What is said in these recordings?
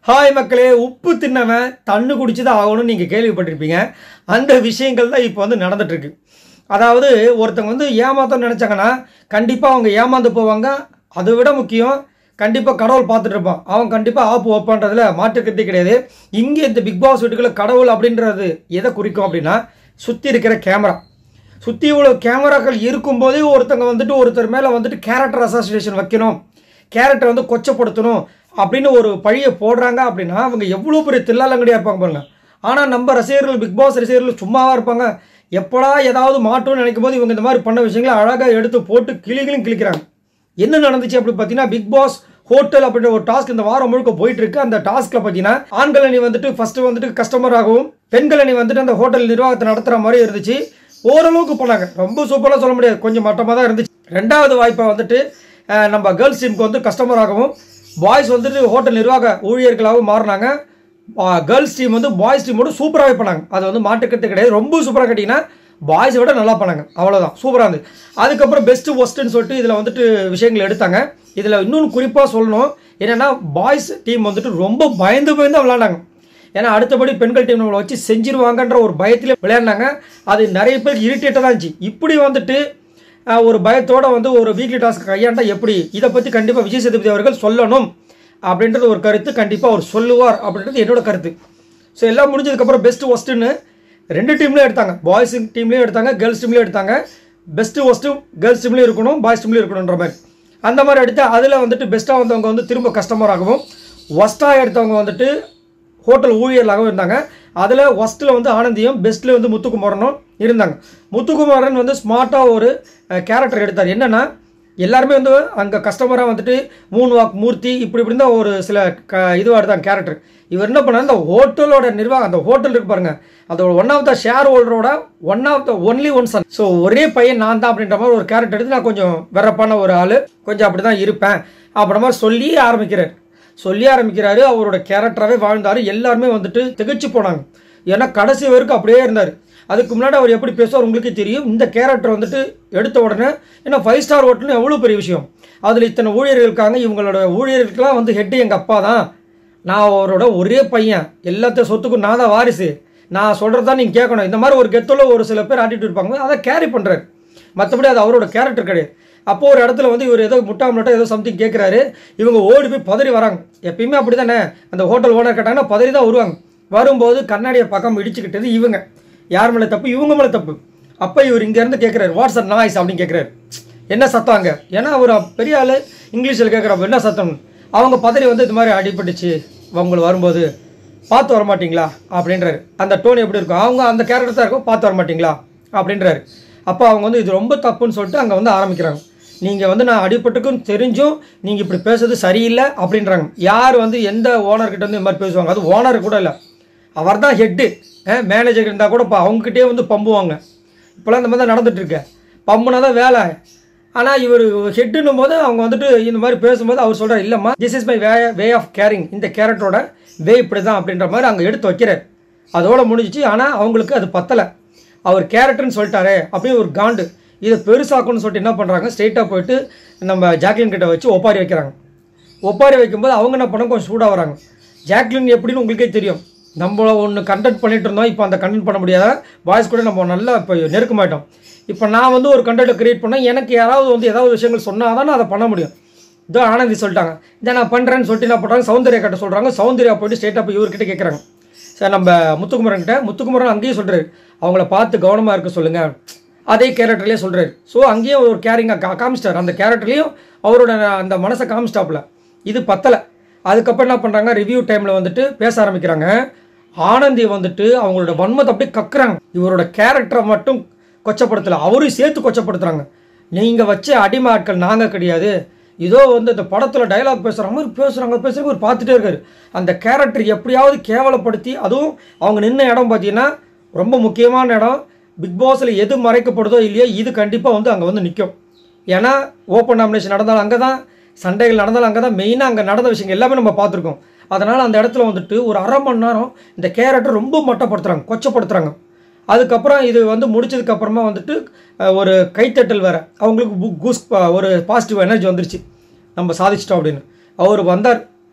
hi மக்களே உப்பு தின்னவன் தண்ணு குடிச்சு தான் ஆகணும்னு நீங்கள் கேள்விப்பட்டிருப்பீங்க அந்த விஷயங்கள் தான் இப்போ வந்து நடந்துட்டு இருக்கு அதாவது ஒருத்தவங்க வந்து ஏமாத்தணும்னு நினச்சாங்கன்னா கண்டிப்பாக அவங்க ஏமாந்து போவாங்க அதை விட முக்கியம் கண்டிப்பாக கடவுள் பார்த்துட்டு இருப்பான் அவன் கண்டிப்பாக ஆப்பு வைப்பான்றதுல மாற்றுக்கிறதே கிடையாது இங்கே இந்த பிக் பாஸ் வீட்டுக்குள்ள கடவுள் அப்படின்றது எதை குறிக்கும் அப்படின்னா சுற்றி இருக்கிற கேமரா சுற்றி இவ்வளோ கேமராக்கள் இருக்கும்போதே ஒருத்தங்க வந்துட்டு ஒருத்தர் மேலே வந்துட்டு கேரக்டர் அசோசியேஷன் வைக்கணும் கேரக்டர் வந்து கொச்சப்படுத்தணும் அப்படின்னு ஒரு பழியை போடுறாங்க அப்படின்னா அவங்க எவ்வளோ பெரிய தில்லாலங்கடியாக இருப்பாங்க பாருங்க ஆனால் நம்ம ரசிகர்கள் பிக் பாஸ் ரசிகர்கள் சும்மாவாக இருப்பாங்க எப்படா ஏதாவது மாட்டோம்னு நினைக்கும் போது இவங்க இந்த மாதிரி பண்ண விஷயங்களை அழகாக எடுத்து போட்டு கிளிகளும் கிளிக்கிறாங்க என்ன நடந்துச்சு அப்படி பார்த்தீங்கன்னா பிக் பாஸ் ஹோட்டல் அப்படின்ற ஒரு டாஸ்க் இந்த வாரம் முழுக்க போயிட்டு இருக்கு அந்த டாஸ்க்ல பார்த்தீங்கன்னா ஆண்கள் அணி வந்துட்டு ஃபர்ஸ்ட் வந்துட்டு கஸ்டமராகவும் பெண்கள் அணி வந்துட்டு அந்த ஹோட்டல் நிர்வாகத்தை நடத்துகிற மாதிரி இருந்துச்சு ஓரளவுக்கு போனாங்க ரொம்ப சூப்பராக சொல்ல முடியாது கொஞ்சம் மட்டமாக தான் இருந்துச்சு ரெண்டாவது வாய்ப்பை வந்துட்டு அஹ், நம்ம கேர்ள்ஸ் டீமுக்கு வந்து கஸ்டமராகவும் பாய்ஸ் வந்துட்டு ஹோட்டல் நிர்வாக ஊழியர்களாகவும் மாறினாங்க கேர்ள்ஸ் டீம் வந்து பாய்ஸ் டீமோட சூப்பராகவே பண்ணாங்க அது வந்து மாட்டுக்கிறது கிடையாது ரொம்ப சூப்பராக கேட்டிங்கன்னா பாய்ஸை விட நல்லா பண்ணாங்க அவ்வளோதான் சூப்பராக இருந்தது அதுக்கப்புறம் பெஸ்ட் ஒஸ்ட்டுன்னு சொல்லிட்டு இதில் வந்துட்டு விஷயங்கள் எடுத்தாங்க இதில் இன்னொன்று குறிப்பாக சொல்லணும் என்னென்னா பாய்ஸ் டீம் வந்துட்டு ரொம்ப பயந்து பயந்து விளையாண்டாங்க ஏன்னா அடுத்தபடி பெண்கள் டீம் நம்மளை வச்சு செஞ்சிருவாங்கன்ற ஒரு பயத்திலே விளையாடினாங்க அது நிறைய பேர் இரிட்டேட்டாக தான் இருந்துச்சு இப்படி வந்துட்டு அஹ், ஒரு பயத்தோட வந்து ஒரு வீக்லி டாஸ்க் கையாண்டா எப்படி இதை பற்றி கண்டிப்பாக விஜய் சேதுபதி அவர்கள் சொல்லணும் அப்படின்றது ஒரு கருத்து கண்டிப்பாக அவர் சொல்லுவார் அப்படின்றது என்னோட கருத்து ஸோ எல்லாம் முடிஞ்சதுக்கப்புறம் பெஸ்ட் ஒஸ்ட்டுன்னு ரெண்டு டீம்லேயும் எடுத்தாங்க பாய்ஸ் டீம்லேயும் எடுத்தாங்க கேர்ள்ஸ் டீம்லேயும் எடுத்தாங்க பெஸ்ட்டு ஒஸ்ட்டு கேர்ள்ஸ் டீம்லேயும் இருக்கணும் பாய்ஸ் டீம்லேயும் இருக்கணுன்ற மாதிரி அந்த மாதிரி எடுத்து அதில் வந்துட்டு பெஸ்ட்டாக வந்தவங்க வந்து திரும்ப கஸ்டமராகவும் ஒஸ்ட்டாக எடுத்தவங்க வந்துட்டு ஹோட்டல் ஊழியர்களாகவும் இருந்தாங்க அதில் ஒஸ்ட்டில் வந்து ஆனந்தியும் பெஸ்ட்டில் வந்து முத்துக்குமாரனும் இருந்தாங்க முத்துக்குமாரன் வந்து ஸ்மார்ட்டாக ஒரு கேரக்டர் எடுத்தார் என்னென்னா எல்லாருமே வந்து அங்கே கஸ்டமராக வந்துட்டு மூணு வாக் மூர்த்தி இப்படி இப்படி தான் ஒரு சில க இதுவாக எடுத்தாங்க கேரக்டர் இவர் என்ன பண்ணார் அந்த ஹோட்டலோட நிர்வாகம் அந்த ஹோட்டல் இருக்கு பாருங்க அதோட ஒன் ஆஃப் த ஷேர் ஹோல்டரோட one of the only one son so ஒரே பையன் நான் தான் அப்படின்ற மாதிரி ஒரு கேரக்டர் எடுத்து நான் கொஞ்சம் வெறப்பான ஒரு ஆள் கொஞ்சம் அப்படி தான் இருப்பேன் அப்படின்ற மாதிரி சொல்லி ஆரம்பிக்கிறார் சொல்லி ஆரம்பிக்கிறாரு அவரோட கேரக்டராகவே வாழ்ந்தார் எல்லாருமே வந்துட்டு திகைச்சு போனாங்க ஏன்னா கடைசி வரைக்கும் அப்படியே இருந்தார் அதுக்கு முன்னாடி அவர் எப்படி பேசுவார் உங்களுக்கே தெரியும் இந்த கேரக்டர் வந்துட்டு எடுத்த உடனே ஏன்னா ஃபைவ் ஸ்டார் ஹோட்டல்னு எவ்வளோ பெரிய விஷயம் அதில் இத்தனை ஊழியர்கள் இருக்காங்க இவங்களோட ஊழியர்களுக்கெல்லாம் வந்து ஹெட்டு எங்கள் அப்பா தான் நான் அவரோட ஒரே பையன் எல்லாத்த சொத்துக்கும் நான் தான் வாரிசு நான் சொல்கிறது தான் நீங்கள் கேட்கணும் இந்த மாதிரி ஒரு கெத்தில் ஒரு சில பேர் ஆட்டிட்டு இருப்பாங்க அதை கேரி பண்ணுறாரு மற்றபடி அது அவரோட கேரக்டர் கிடையாது அப்போ ஒரு இடத்துல வந்து இவர் ஏதோ முட்டா முட்டா ஏதோ சம்திங் கேட்குறாரு இவங்க ஓடி போய் பதறி வராங்க எப்பயுமே அப்படி தானே அந்த ஹோட்டல் ஓனர் கேட்டாங்கன்னா பதறி தான் வருவாங்க வரும்போது கண்ணாடியை பக்கம் இடிச்சுக்கிட்டது இவங்க யார் மேலே தப்பு இவங்க மேலே தப்பு அப்போ இவர் இங்கேருந்து கேட்குறாரு வாட்ஸ் அ நாய்ஸ் அப்படின்னு கேட்குறாரு என்ன சத்தம் அங்கே ஏன்னா அவர் பெரிய ஆள் இங்கிலீஷில் கேட்குறப்ப என்ன சத்தம் அவங்க பதறி வந்து இது மாதிரி அடிபட்டுச்சு உங்களுக்கு வரும்போது பார்த்து வர மாட்டீங்களா அப்படின்றாரு அந்த டோன் எப்படி இருக்கும் அவங்க அந்த கேரக்டர் தான் இருக்கும் பார்த்து வர மாட்டீங்களா அப்படின்றாரு அப்போ அவங்க வந்து இது ரொம்ப தப்புன்னு சொல்லிட்டு அங்கே வந்து ஆரம்பிக்கிறாங்க நீங்கள் வந்து நான் அடிபட்டுக்குன்னு தெரிஞ்சும் நீங்கள் இப்படி பேசுறது சரியில்லை அப்படின்றாங்க யார் வந்து எந்த ஓனர்கிட்ட வந்து இந்த மாதிரி பேசுவாங்க அது ஓனர் கூட இல்லை அவர் தான் ஹெட்டு மேனேஜர் இருந்தால் கூட இப்போ அவங்ககிட்டயே வந்து பம்புவாங்க இப்போலாம் இந்த மாதிரி தான் நடந்துட்டு இருக்கு பம்புனா தான் வேலை ஆனால் இவர் ஹெட்டுன்னும் போது அவங்க வந்துட்டு இந்த மாதிரி பேசும்போது அவர் சொல்கிறார் இல்லைம்மா this is my way way of carrying இந்த கேரக்டரோட வே இப்படி தான் அப்படின்ற மாதிரி அங்கே எடுத்து வைக்கிறார் அதோட முடிஞ்சிச்சு ஆனால் அவங்களுக்கு அது பத்தலை அவர் கேரக்டர்னு சொல்லிட்டாரே அப்படியே ஒரு காண்டு இதை பெருசாக்கணும்னு சொல்லிட்டு என்ன பண்ணுறாங்க ஸ்ட்ரெயிட்டாக போயிட்டு நம்ம ஜாக்லின் கிட்ட வச்சு ஒப்பாரி வைக்கிறாங்க ஒப்பாரி வைக்கும்போது அவங்க என்ன பண்ண கொஞ்சம் சூடாக வராங்க ஜாக்லின் எப்படின்னு உங்களுக்கே தெரியும் நம்ம ஒன்று கண்டென்ட் பண்ணிட்டு இருந்தோம் இப்போ அந்த கண்டென்ட் பண்ண முடியாத பாய்ஸ் கூட நம்ம நல்லா இப்போ நெருக்க மாட்டோம் இப்போ நான் வந்து ஒரு கண்டென்ட்டை கிரியேட் பண்ணேன் எனக்கு யாராவது வந்து ஏதாவது விஷயங்கள் சொன்னால் தான் நான் அதை பண்ண முடியும் இதோ ஆனந்தி சொல்லிட்டாங்க இதை நான் பண்ணுறேன்னு சொல்லிட்டு என்ன பண்ணுறாங்க சௌந்தர்யா கிட்ட சொல்கிறாங்க சௌந்தர்யா போயிட்டு ஸ்ட்ரெயிட்டாக போய் இவர்கிட்ட கேட்குறாங்க சார் நம்ம முத்துக்குமரன் கிட்ட முத்துக்குமரன் அங்கேயும் சொல்கிறாரு அவங்கள பார்த்து கவனமாக இருக்க சொல்லுங்கள் அதே கேரக்டர்லேயே சொல்கிறாரு ஸோ அங்கேயும் ஒரு கேரிங்காக கா காமிச்சிட்டார் அந்த கேரக்டர்லேயும் அவரோட அந்த மனசை காமிச்சிட்டாப்புல இது பத்தலை அதுக்கப்புறம் என்ன பண்ணுறாங்க ரிவ்யூ டைமில் வந்துட்டு பேச ஆரம்பிக்கிறாங்க ஆனந்தி வந்துட்டு அவங்களோட வன்மத்தை அப்படியே கக்குறாங்க இவரோட கேரக்டரை மட்டும் கொச்சப்படுத்தலை அவரையும் சேர்த்து கொச்சப்படுத்துறாங்க நீங்கள் வச்ச அடிமை ஆட்கள் நாங்கள் கிடையாது இதோ வந்து இந்த படத்தில் டைலாக் பேசுகிற மாதிரி பேசுகிறாங்க பேசுகிறாங்க ஒரு பார்த்துட்டே இருக்காரு அந்த கேரக்டர் எப்படியாவது கேவலப்படுத்தி அதுவும் அவங்க நின்ன இடம் பார்த்தீங்கன்னா ரொம்ப முக்கியமான இடம் பிக் பாஸில் எது மறைக்கப்படுதோ இல்லையோ இது கண்டிப்பாக வந்து அங்கே வந்து நிற்கும் ஏன்னா ஓப்பன் நாமினேஷன் நடந்தாலும் அங்கே தான் சண்டைகள் நடந்தாலும் அங்கே தான் மெயினாக அங்கே நடந்த விஷயங்கள் எல்லாமே நம்ம பார்த்துருக்கோம் அதனால் அந்த இடத்துல வந்துட்டு ஒரு அரை மணி நேரம் இந்த கேரக்டர் ரொம்ப மட்டப்படுத்துகிறாங்க கொச்சப்படுத்துகிறாங்க அதுக்கப்புறம் இது வந்து முடிச்சதுக்கு அப்புறமா வந்துட்டு அஹ், ஒரு கைத்தட்டல் வேற அவங்களுக்கு பு- கூஸ் ப- ஒரு பாசிட்டிவ் எனர்ஜி வந்துருச்சு நம்ம சாதிச்சிட்டோம் அப்படின்னு அவர் வந்தார்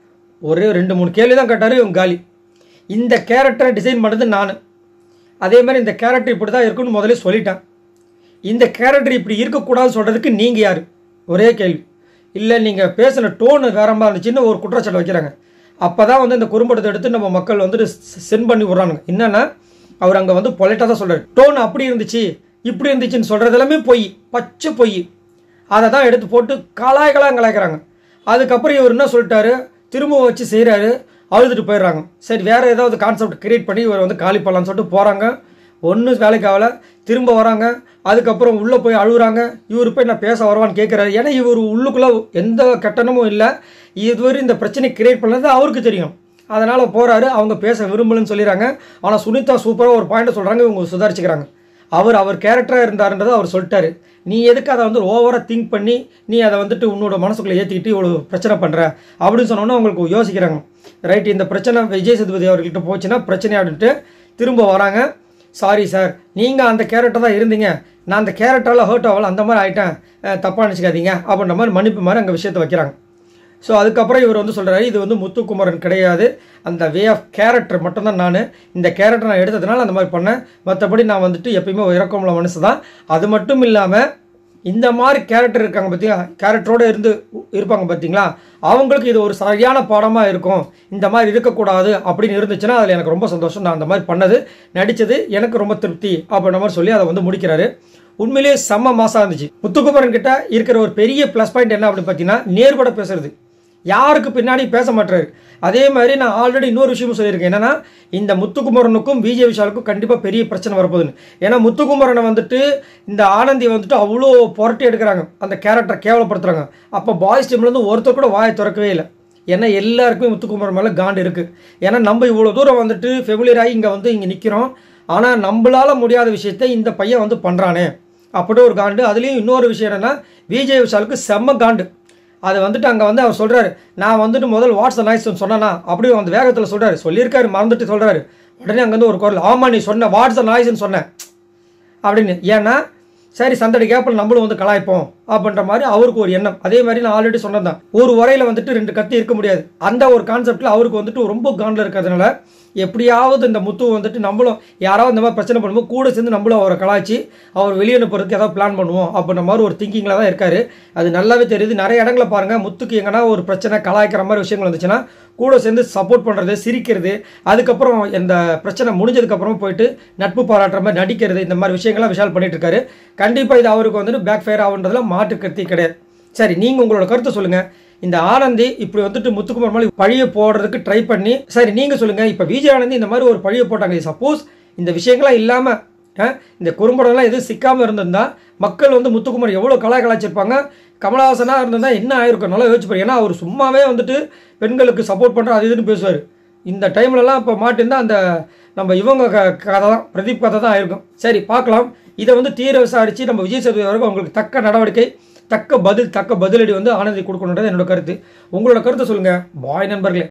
ஒரே ரெண்டு மூணு கேள்வி தான் கேட்டார் இவங்க காலி இந்த கேரக்டரை டிசைன் பண்ணது நான் அதே மாதிரி இந்த கேரக்டர் இப்படி தான் இருக்குன்னு முதல்ல சொல்லிட்டேன் இந்த கேரக்டர் இப்படி இருக்கக்கூடாதுன்னு சொல்கிறதுக்கு நீங்கள் யார் ஒரே கேள்வி இல்லை நீங்கள் பேசின டோனு வேற மாதிரி இருந்துச்சுன்னு ஒரு குற்றச்சாட்டு வைக்கிறாங்க அப்போ தான் வந்து இந்த குறும்படத்தை எடுத்து நம்ம மக்கள் வந்துட்டு சென்ட் பண்ணி விட்றானுங்க என்னென்னா அவர் அங்கே வந்து பொலைட்டாக தான் சொல்கிறார் டோன் அப்படி இருந்துச்சு இப்படி இருந்துச்சுன்னு சொல்கிறது எல்லாமே பொய் பச்சை பொய் அதை தான் எடுத்து போட்டு கலாய்களாக கலாய்க்கிறாங்க அதுக்கப்புறம் இவர் என்ன சொல்லிட்டாரு திரும்ப வச்சு செய்கிறாரு அழுதுட்டு போயிடுறாங்க சரி வேறு ஏதாவது கான்செப்ட் கிரியேட் பண்ணி இவர் வந்து காலி பண்ணலான்னு சொல்லிட்டு போகிறாங்க ஒன்றும் வேலைக்கு ஆகல திரும்ப வராங்க அதுக்கப்புறம் உள்ளே போய் அழுகுறாங்க இவர் போய் நான் பேச வருவான்னு கேட்குறாரு ஏன்னா இவர் உள்ளுக்குள்ளே எந்த கட்டணமும் இல்லை இதுவரை இந்த பிரச்சனை கிரியேட் பண்ணது அவருக்கு தெரியும் அதனால் போகிறாரு அவங்க பேச விரும்பலன்னு சொல்லிடுறாங்க ஆனால் சுனிதா சூப்பராக ஒரு பாயிண்ட் சொல்கிறாங்க இவங்க சுதாரிச்சுக்கிறாங்க அவர் அவர் கேரக்டராக இருந்தாருன்றதை அவர் சொல்லிட்டாரு நீ எதுக்கு அதை வந்து ஓவராக திங்க் பண்ணி நீ அதை வந்துட்டு உன்னோட மனசுக்குள்ளே ஏற்றிக்கிட்டு இவ்வளோ பிரச்சனை பண்ணுற அப்படின்னு சொன்னோன்னே அவங்களுக்கு யோசிக்கிறாங்க ரைட் இந்த பிரச்சனை விஜய் சேதுபதி அவர்கிட்ட போச்சுன்னா பிரச்சனையாடுன்ட்டு திரும்ப வராங்க சாரி சார் நீங்கள் அந்த கேரக்டர் தான் இருந்தீங்க நான் அந்த கேரக்டரால் ஹர்ட் ஆகல அந்த மாதிரி ஆகிட்டேன் தப்பாக நினச்சிக்காதீங்க அப்படின்ற மாதிரி மன்னிப்பு மாதிரி அங்கே விஷயத்தை வைக்கிறாங்க ஸோ அதுக்கப்புறம் இவர் வந்து சொல்கிறாரு இது வந்து முத்துக்குமரன் கிடையாது அந்த வே ஆஃப் கேரக்டர் மட்டும்தான் நான் இந்த கேரக்டர் நான் எடுத்ததுனால அந்த மாதிரி பண்ணேன் மற்றபடி நான் வந்துட்டு எப்பயுமே இறக்கமுள்ள மனசு தான் அது மட்டும் இல்லாமல் இந்த மாதிரி கேரக்டர் இருக்காங்க பார்த்தீங்களா கேரக்டரோடு இருந்து இருப்பாங்க பார்த்தீங்களா அவங்களுக்கு இது ஒரு சரியான பாடமாக இருக்கும் இந்த மாதிரி இருக்கக்கூடாது அப்படின்னு இருந்துச்சுன்னா அதில் எனக்கு ரொம்ப சந்தோஷம் நான் அந்த மாதிரி பண்ணது நடித்தது எனக்கு ரொம்ப திருப்தி அப்படின்ற மாதிரி சொல்லி அதை வந்து முடிக்கிறாரு உண்மையிலேயே செம்ம மாசாக இருந்துச்சு முத்துக்குமரன் கிட்ட இருக்கிற ஒரு பெரிய ப்ளஸ் பாயிண்ட் என்ன அப்படின்னு பார்த்தீங்கன்னா நேர்பட பேசுறது யாருக்கு பின்னாடி பேச மாட்டாரு அதே மாதிரி நான் ஆல்ரெடி இன்னொரு விஷயமும் சொல்லியிருக்கேன் என்னன்னா இந்த முத்துக்குமரனுக்கும் விஜய் விஷாலுக்கும் கண்டிப்பாக பெரிய பிரச்சனை வரப்போகுதுன்னு ஏன்னா முத்துக்குமரனை வந்துட்டு இந்த ஆனந்தி வந்துட்டு அவ்வளோ புரட்டி எடுக்கிறாங்க அந்த கேரக்டரை கேவலப்படுத்துறாங்க அப்போ பாய்ஸ் டீம்லேருந்து ஒருத்தர் கூட வாயை திறக்கவே இல்லை ஏன்னா எல்லாருக்குமே முத்துக்குமரன் மேலே காண்டு இருக்குது ஏன்னா நம்ம இவ்வளோ தூரம் வந்துட்டு ஃபெமிலியர் ஆகி இங்கே வந்து இங்கே நிற்கிறோம் ஆனால் நம்மளால முடியாத விஷயத்தை இந்த பையன் வந்து பண்ணுறானே அப்படி ஒரு காண்டு அதுலேயும் இன்னொரு விஷயம் என்னென்னா விஜய் விஷாலுக்கு செம்ம காண்டு அது வந்துட்டு அங்கே வந்து அவர் சொல்கிறாரு நான் வந்துட்டு முதல் வாட்ஸ் நாய்ஸ் சொன்னேன்னா அப்படியே அந்த வேகத்தில் சொல்கிறாரு சொல்லியிருக்காரு மறந்துட்டு சொல்கிறாரு உடனே அங்கேருந்து ஒரு குரல் ஆமாம் நீ சொன்ன வாட்ஸ் நாய்ஸ்ன்னு சொன்னேன் அப்படின்னு ஏன்னா சரி சந்தடி கேப்பில் நம்மளும் வந்து கலாய்ப்போம் அப்படின்ற மாதிரி அவருக்கு ஒரு எண்ணம் அதே மாதிரி நான் ஆல்ரெடி சொன்னது தான் ஒரு உரையில் வந்துட்டு ரெண்டு கத்தி இருக்க முடியாது அந்த ஒரு கான்செப்டில் அவருக்கு வந்துட்டு ரொம்ப காண்டில் இருக்கிறதுனால எப்படியாவது இந்த முத்து வந்துட்டு நம்மளும் யாராவது இந்த மாதிரி பிரச்சனை பண்ணும்போது கூட சேர்ந்து நம்மளும் அவரை கலாய்ச்சி அவர் வெளியே அனுப்புறதுக்கு ஏதாவது பிளான் பண்ணுவோம் அப்படின்ற மாதிரி ஒரு திங்கிங்கில் தான் இருக்காரு அது நல்லாவே தெரியுது நிறைய இடங்களை பாருங்கள் முத்துக்கு எங்கன்னா ஒரு பிரச்சனை கலாய்க்கிற மாதிரி விஷயங்கள் வந்துச்சுன்னா கூட சேர்ந்து சப்போர்ட் பண்ணுறது சிரிக்கிறது அதுக்கப்புறம் இந்த பிரச்சனை முடிஞ்சதுக்கப்புறம் போயிட்டு நட்பு பாராட்டுற மாதிரி நடிக்கிறது இந்த மாதிரி விஷயங்கள்லாம் விஷால் பண்ணிட்டு இருக்காரு கண்டிப்பாக இது அவருக்கு வந்துட்டு பேக் ஃபயர் ஆகுன்றதுல மாற்று கருத்து கிடையாது சரி நீங்கள் உங்களோட கருத்தை சொல்லுங்கள் இந்த ஆனந்தி இப்படி வந்துட்டு முத்துக்குமார் மேலே பழிய போடுறதுக்கு ட்ரை பண்ணி சரி நீங்கள் சொல்லுங்கள் இப்போ விஜய் ஆனந்தி இந்த மாதிரி ஒரு பழிய போட்டாங்க சப்போஸ் இந்த விஷயங்கள்லாம் இல்லாமல் இந்த குறும்படம்லாம் எதுவும் சிக்காமல் இருந்திருந்தா மக்கள் வந்து முத்துக்குமார் எவ்வளோ கலாய் கலாய்ச்சிருப்பாங்க கமலஹாசனாக இருந்திருந்தா என்ன ஆயிருக்கும் நல்லா யோசிச்சு பாரு ஏன்னா அவர் சும்மாவே வந்துட்டு பெண்களுக்கு சப்போர்ட் பண்ணுற அது இதுன்னு பேசுவார் இந்த டைம்லலாம் இப்போ மாட்டிருந்தா அந்த நம்ம இவங்க க கதை தான் பிரதீப் கதை தான் ஆயிருக்கும் சரி பார்க்கலாம் இதை வந்து தீர விசாரித்து நம்ம விஜய் சேதுபதி அவர்கள் அவங்களுக்கு தக்க நடவடிக்கை தக்க பதில் தக்க பதிலடி வந்து ஆனந்தி கொடுக்கணுன்றது என்னோட கருத்து உங்களோட கருத்தை சொல்லுங்கள் பாய் நண்பர்களே